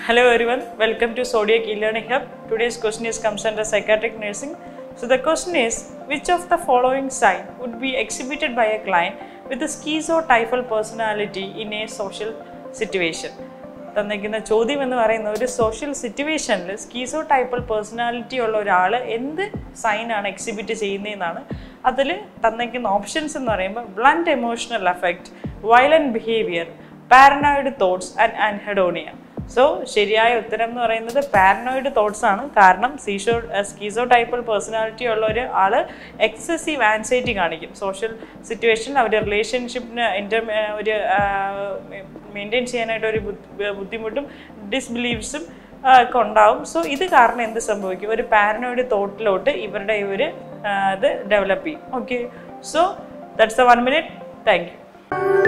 Hello everyone, welcome to Zodiac e-learning hub. Today's question is comes under psychiatric nursing. So the question is, which of the following sign would be exhibited by a client with a schizotypal personality in a social situation? തന്നിരിക്കുന്ന ചോദ്യം എന്ന് പറയുന്ന ഒരു social സിറ്റുവേഷനിൽ സ്കീസോ ടൈപ്പൽ personality ഉള്ള ഒരാൾ എന്ത് സൈനാണ് exhibit ചെയ്യുന്നതെന്നാണ് അതിൽ തന്നിരിക്കുന്ന ഓപ്ഷൻസ് എന്ന് പറയുമ്പോൾ blunt emotional effect violent behaviour paranoid thoughts and anhedonia so ശരിയായ ഉത്തരം എന്ന് പറയുന്നത് പാരനോയിഡ് തോട്ട്സ് ആണ് കാരണം സീഷോ സ്കീസോ ടൈപ്പൽ പേഴ്സണാലിറ്റി ഉള്ള ഒരു ആൾ എക്സസീവ് ആൻസൈറ്റി കാണിക്കും സോഷ്യൽ സിറ്റുവേഷനിൽ അവരുടെ റിലേഷൻഷിപ്പിന് ഇൻ്റർ ഒരു മെയിൻറ്റെയിൻ ചെയ്യാനായിട്ട് ഒരു ബുദ്ധി- ബുദ്ധിമുട്ടും ഡിസ്ബിലീവ്സും ഒക്കെ ഉണ്ടാവും സോ ഇത് കാരണം എന്ത് സംഭവിക്കും ഒരു പാരനോയിഡ് തോട്ടിലോട്ട് ഇവരുടെ ഈ ഒരു ആ, ഇത് ഡെവലപ്പ് ചെയ്യും okay so that's a one minute thank U